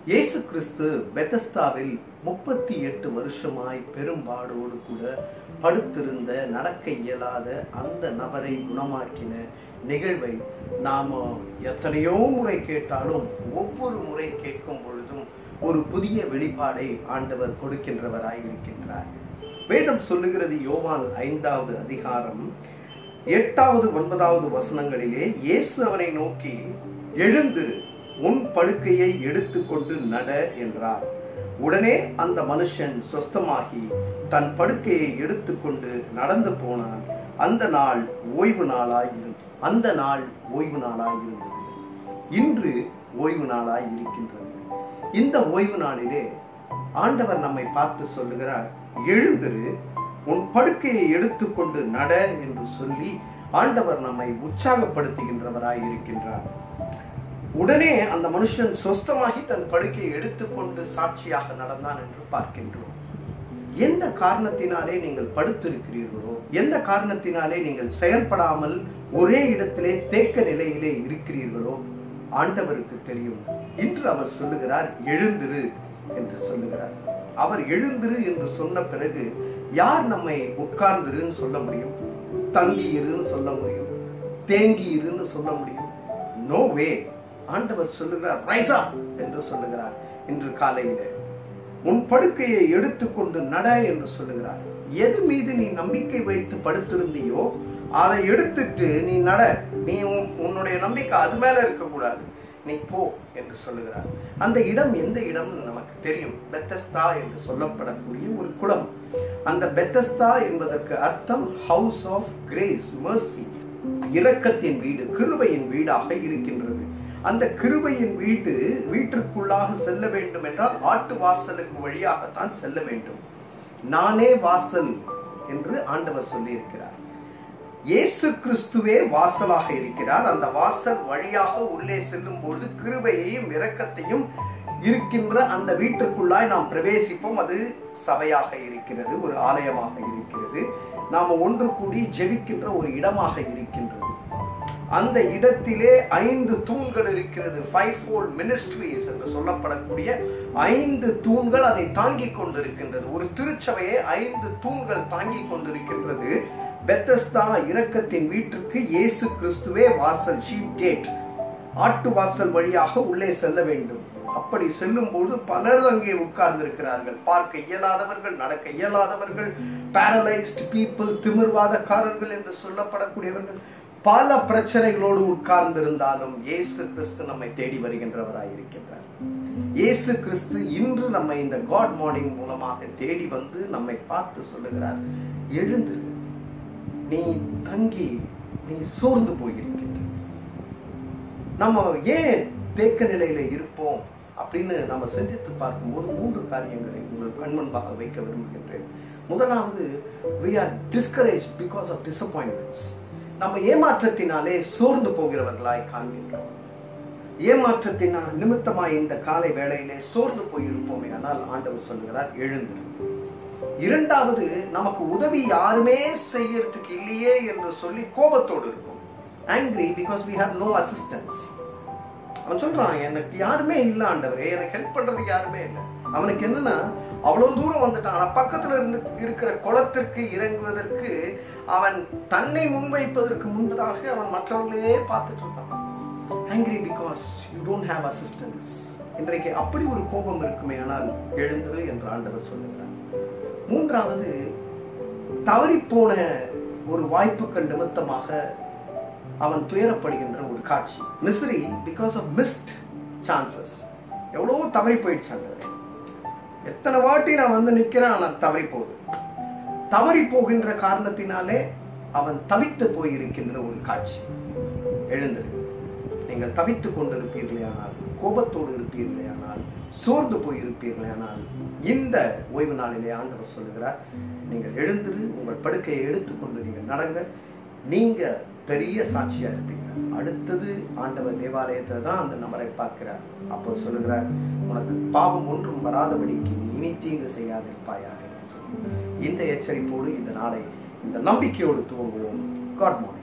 இயேசு கிறிஸ்து பெதஸ்தாவில் முப்பத்தி எட்டு வருஷமாய் பெரும்பாடோடு கூட படுத்திருந்த நடக்க இயலாத அந்த நபரை குணமாக்கின நிகழ்வை நாம் எத்தனையோ முறை கேட்டாலும் ஒவ்வொரு முறை கேட்கும் பொழுதும் ஒரு புதிய வெளிப்பாடை ஆண்டவர் கொடுக்கின்றவராய் இருக்கின்றார் வேதம் சொல்லுகிறது யோவான் ஐந்தாவது அதிகாரம் எட்டாவது ஒன்பதாவது வசனங்களிலே இயேசு அவனை நோக்கி எழுந்திரு உன் படுக்கையை எடுத்துக்கொண்டு நட என்றார் உடனே அந்த மனுஷன் சொஸ்தமாகி தன் படுக்கையை எடுத்துக்கொண்டு நடந்து போனான் அந்த நாள் ஓய்வு நாளாய் இருந்தது அந்த நாள் ஓய்வு நாளாய் இருந்தது இன்று ஓய்வு நாளாய் இருக்கின்றது இந்த ஓய்வு நாளிலே ஆண்டவர் நம்மை பார்த்து சொல்லுகிறார் எழுந்திரு உன் படுக்கையை எடுத்துக்கொண்டு நட என்று சொல்லி ஆண்டவர் நம்மை உற்சாகப்படுத்துகின்றவராய் இருக்கின்றார் உடனே அந்த மனுஷன் சொஸ்தமாகி தன் படுக்கையை எடுத்துக்கொண்டு சாட்சியாக நடந்தான் என்று பார்க்கின்றோம் எந்த காரணத்தினாலே நீங்கள் படுத்திருக்கிறீர்களோ எந்த காரணத்தினாலே நீங்கள் செயல்படாமல் ஒரே இடத்திலே தேக்க நிலையிலே இருக்கிறீர்களோ ஆண்டவருக்கு தெரியும் இன்று அவர் சொல்லுகிறார் எழுந்திரு என்று சொல்லுகிறார் அவர் எழுந்திரு என்று சொன்ன பிறகு யார் நம்மை உட்கார்ந்திருன்னு சொல்ல முடியும் தங்கி இருன்னு சொல்ல முடியும் தேங்கி இருன்னு சொல்ல முடியும் நோ வே ஆண்டவர் சொல்லுகிறார் ரைஸ் அப் என்று சொல்லுகிறார் இன்று காலையில உன் படுக்கையை எடுத்துக்கொண்டு நட என்று சொல்லுகிறார் எது மீது நீ நம்பிக்கை வைத்து படுத்திருந்தியோ அதை எடுத்துட்டு நீ நட நீ உன்னுடைய நம்பிக்கை அது மேல இருக்கக்கூடாது நீ போ என்று சொல்லுகிறார் அந்த இடம் எந்த இடம்னு நமக்கு தெரியும் பெத்தஸ்தா என்று சொல்லப்படக்கூடிய ஒரு குளம் அந்த பெத்தஸ்தா என்பதற்கு அர்த்தம் ஹவுஸ் ஆஃப் கிரேஸ் மர்சி இரக்கத்தின் வீடு கிருபையின் வீடாக இருக்கின்றது அந்த கிருபையின் வீடு வீட்டிற்குள்ளாக செல்ல வேண்டும் என்றால் ஆட்டு வாசலுக்கு வழியாகத்தான் செல்ல வேண்டும் நானே வாசல் என்று ஆண்டவர் சொல்லி இருக்கிறார் இயேசு கிறிஸ்துவே வாசலாக இருக்கிறார் அந்த வாசல் வழியாக உள்ளே செல்லும் பொழுது கிருபையையும் இரக்கத்தையும் இருக்கின்ற அந்த வீட்டிற்குள்ளாய் நாம் பிரவேசிப்போம் அது சபையாக இருக்கிறது ஒரு ஆலயமாக இருக்கிறது நாம் ஒன்று கூடி ஜெபிக்கின்ற ஒரு இடமாக இருக்கின்றது அந்த இடத்திலே ஐந்து தூண்கள் இருக்கிறது ஃபைவ் ஃபோல்ட் மினிஸ்ட்ரிஸ் என்று சொல்லப்படக்கூடிய ஐந்து தூண்கள் அதை தாங்கிக் கொண்டிருக்கின்றது ஒரு திருச்சபையை ஐந்து தூண்கள் தாங்கிக் கொண்டிருக்கின்றது பெத்தஸ்தா இரக்கத்தின் வீட்டிற்கு இயேசு கிறிஸ்துவே வாசல் ஷீப் கேட் ஆட்டு வாசல் வழியாக உள்ளே செல்ல வேண்டும் அப்படி செல்லும் போது பலர் அங்கே உட்கார்ந்து இருக்கிறார்கள் பார்க்க இயலாதவர்கள் நடக்க இயலாதவர்கள் பேரலைஸ்ட் பீப்புள் திமிர்வாதக்காரர்கள் என்று சொல்லப்படக்கூடியவர்கள் பல பிரச்சனைகளோடு உட்கார்ந்திருந்தாலும் இயேசு கிறிஸ்து நம்மை தேடி வருகின்றவராய் இருக்கின்றார் இயேசு கிறிஸ்து இன்று நம்மை இந்த காட் மார்னிங் மூலமாக தேடி வந்து நம்மை பார்த்து சொல்லுகிறார் எழுந்து நீ தங்கி நீ சோர்ந்து போயிருக்கின்ற நம்ம ஏன் தேக்க நிலையில இருப்போம் அப்படின்னு நம்ம சிந்தித்து பார்க்கும்போது மூன்று காரியங்களை உங்கள் கண் முன்பாக வைக்க விரும்புகின்றேன் முதலாவது we are discourage because of disappointments நம்ம ஏமாற்றத்தினாலே சோர்ந்து போகிறவர்களாய் காண்கின்றோம் ஏமாற்றத்தினால் நிமித்தமாய் இந்த காலை வேளையிலே சோர்ந்து போயிருப்போமே ஆனால் ஆண்டவர் சொல்லுகிறார் எழுந்திரு இரண்டாவது நமக்கு உதவி யாருமே செய்யறதுக்கு இல்லையே என்று சொல்லி கோபத்தோடு இருப்போம் angry because we have no assistance அவன் சொல்றான் எனக்கு யாருமே இல்லை ஆண்டவரே எனக்கு ஹெல்ப் பண்றதுக்கு யாருமே இல்லை அவனுக்கு என்னன்னா அவ்வளவு தூரம் வந்துட்டான் ஆனா பக்கத்துல இருந்து இருக்கிற குளத்திற்கு இறங்குவதற்கு அவன் தன்னை முன்வைப்பதற்கு முன்பதாக அவன் மற்றவர்களே பார்த்துட்டு இருக்கான் angry because you don't have assistance இன்றைக்கு அப்படி ஒரு கோபம் இருக்குமே ஆனால் எழுந்துரு என்று ஆண்டவர் சொல்லுகிறார் மூன்றாவது தவறிப்போன ஒரு வாய்ப்புகள் நிமித்தமாக அவன் துயரப்படுகின்ற ஒரு காட்சி misery because of missed chances எவ்வளோ தவறி போயிடுச்சாங்க எத்தனை வாட்டி நான் வந்து நிற்கிறேன் ஆனால் தவறி போகுது தவறி போகின்ற காரணத்தினாலே அவன் தவித்து போயிருக்கின்ற ஒரு காட்சி எழுந்திரு நீங்கள் தவித்து கொண்டிருப்பீர்களே ஆனால் கோபத்தோடு இருப்பீர்களே ஆனால் சோர்ந்து போயிருப்பீர்களே ஆனால் இந்த ஓய்வு நாளிலே ஆண்டவர் சொல்லுகிறார் நீங்கள் எழுந்திரு உங்கள் படுக்கையை எடுத்துக்கொண்டு நீங்கள் நடங்க நீங்க பெரிய சாட்சியா இருப்பீங்க அடுத்தது ஆண்டவர் தேவாலயத்துல தான் அந்த நபரை பார்க்கிறார் அப்போ சொல்லுகிறார் உனக்கு பாவம் ஒன்றும் வராதபடிக்கு நீ இனி தீங்கு செய்யாதிருப்பாயாக என்று சொல்லி இந்த எச்சரிப்போடு இந்த நாளை இந்த நம்பிக்கையோடு துவங்குவோம் காட் மார்னிங்